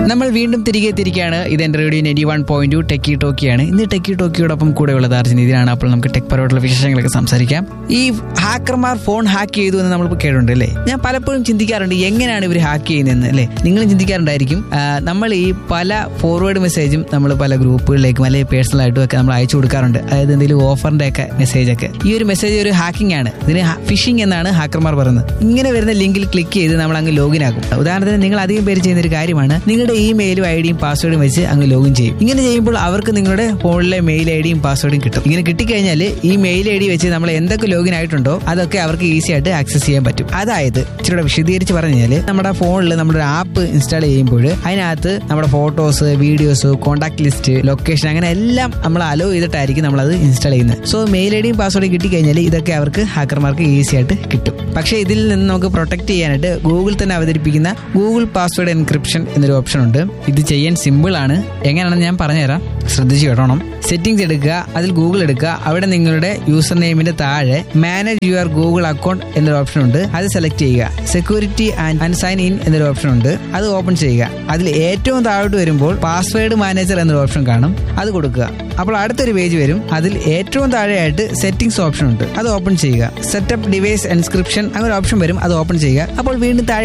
നമ്മൾ വീണ്ടും തിരികെ എത്തിയിരിക്കുകയാണ് ഇത് എന്റെ റേഡിയോ നെറ്റി വൺ പോയിന്റ് ടു ടെക്കി ടോക്കിയാണ് ഇന്ന് ടെക്കി ടോക്കിയോടൊപ്പം കൂടെ ഉള്ളത് അർജുൻ ഇതിനാണ് അപ്പോൾ നമുക്ക് ടെക് പരമായിട്ടുള്ള വിശേഷങ്ങളൊക്കെ സംസാരിക്കാം ഈ ഹാക്കർമാർ ഫോൺ ഹാക്ക് ചെയ്തു എന്ന് നമ്മളിപ്പോൾ കേട്ടിട്ടുണ്ട് അല്ലേ ഞാൻ പലപ്പോഴും ചിന്തിക്കാറുണ്ട് എങ്ങനെയാണ് ഇവർ ഹാക്ക് ചെയ്യുന്നതെന്ന് അല്ലേ നിങ്ങളും ചിന്തിക്കാറുണ്ടായിരിക്കും ആ, നമ്മൾ ഈ പല ഫോർവേഡ് മെസ്സേജും നമ്മൾ പല ഗ്രൂപ്പുകളിലേക്കും അല്ലെങ്കിൽ പേഴ്സണൽ ആയിട്ടും ഒക്കെ നമ്മൾ അയച്ചു കൊടുക്കാറുണ്ട് അതായത് എന്തെങ്കിലും ഓഫറിന്റെ ഒക്കെ മെസ്സേജ് ഒക്കെ ഈ ഒരു മെസ്സേജ് ഒരു ഹാക്കിംഗ് ആണ് ഇതിന് ഫിഷിംഗ് എന്നാണ് ഹാക്കർമാർ പറയുന്നത് ഇങ്ങനെ വരുന്ന ലിങ്കിൽ ക്ലിക്ക് ചെയ്ത് നമ്മൾ അങ്ങ് ലോഗിൻ ആകും ഉദാഹരണത്തിന് നിങ്ങൾ അധികം പേര് ചെയ്യുന്ന ഒരു കാര്യമാണ് നിങ്ങളുടെ ഇമെയിലും ഐ ഡിയും പാസ്വേഡും വെച്ച് അങ്ങ് ലോഗിൻ ചെയ്യും ഇങ്ങനെ ചെയ്യുമ്പോൾ അവർക്ക് നിങ്ങളുടെ ഫോണിലെ മെയിൽ ഐ ഡിയും പാസ്വേഡും കിട്ടും ഇങ്ങനെ കിട്ടിക്കഴിഞ്ഞാൽ ഈ മെയിൽ ഐ ഡി വെച്ച് നമ്മൾ എന്തൊക്കെ ലോഗിൻ ആയിട്ടുണ്ടോ അതൊക്കെ അവർക്ക് ഈസി ആയിട്ട് ആക്സസ് ചെയ്യാൻ പറ്റും അതായത് ഇച്ചിരി വിശദീകരിച്ച് പറഞ്ഞു കഴിഞ്ഞാൽ നമ്മുടെ ഫോണിൽ നമ്മുടെ ആപ്പ് ഇൻസ്റ്റാൾ ചെയ്യുമ്പോൾ അതിനകത്ത് നമ്മുടെ photos videos contact list location അങ്ങനെ എല്ലാം നമ്മൾ അലോ ചെയ്തിട്ടായിരിക്കും നമ്മൾ അത് ഇൻസ്റ്റാൾ ചെയ്യുന്നത് സോ മെയിൽ ഐ ഡിയും പാസ്വേഡും കിട്ടിക്കഴിഞ്ഞാൽ ഇതൊക്കെ അവർക്ക് ഹാക്കർമാർക്ക് ഈസി ആയിട്ട് കിട്ടും പക്ഷേ ഇതിൽ നിന്ന് നമുക്ക് പ്രൊട്ടക്ട് ചെയ്യാനായിട്ട് ഗൂഗിൾ തന്നെ അവതരിപ്പിക്കുന്ന ഗൂഗിൾ പാസ്വേഡ് എൻക്രിപ്ഷൻ എന്നൊരു ഓപ്ഷൻ ഉണ്ട് ഇത് ചെയ്യാൻ സിമ്പിൾ ആണ് എങ്ങനെയാണെന്ന് ഞാൻ പറഞ്ഞുതരാം ശ്രദ്ധിച്ചു കേട്ടോണം സെറ്റിംഗ്സ് എടുക്കുക അതിൽ ഗൂഗിൾ എടുക്കുക അവിടെ നിങ്ങളുടെ യൂസർ നെയിമിന്റെ താഴെ മാനേജ് യുവർ ഗൂഗിൾ അക്കൗണ്ട് എന്നൊരു ഓപ്ഷൻ ഉണ്ട് അത് സെലക്ട് ചെയ്യുക സെക്യൂരിറ്റി ആൻഡ് സൈൻ ഇൻ എന്നൊരു ഓപ്ഷൻ ഉണ്ട് അത് ഓപ്പൺ ചെയ്യുക അതിൽ ഏറ്റവും താഴോട്ട് വരുമ്പോൾ പാസ്വേഡ് മാനേജർ എന്നൊരു ഓപ്ഷൻ കാണും അത് കൊടുക്കുക അപ്പോൾ അടുത്തൊരു പേജ് വരും അതിൽ ഏറ്റവും താഴെയായിട്ട് സെറ്റിംഗ്സ് ഓപ്ഷൻ ഉണ്ട് അത് ഓപ്പൺ ചെയ്യുക സെറ്റപ്പ് ഡിവൈസ് എൻസ്ക്രിപ്ഷൻ അങ്ങനെ ഓപ്ഷൻ വരും അത് ഓപ്പൺ ചെയ്യുക അപ്പോൾ വീണ്ടും താഴെ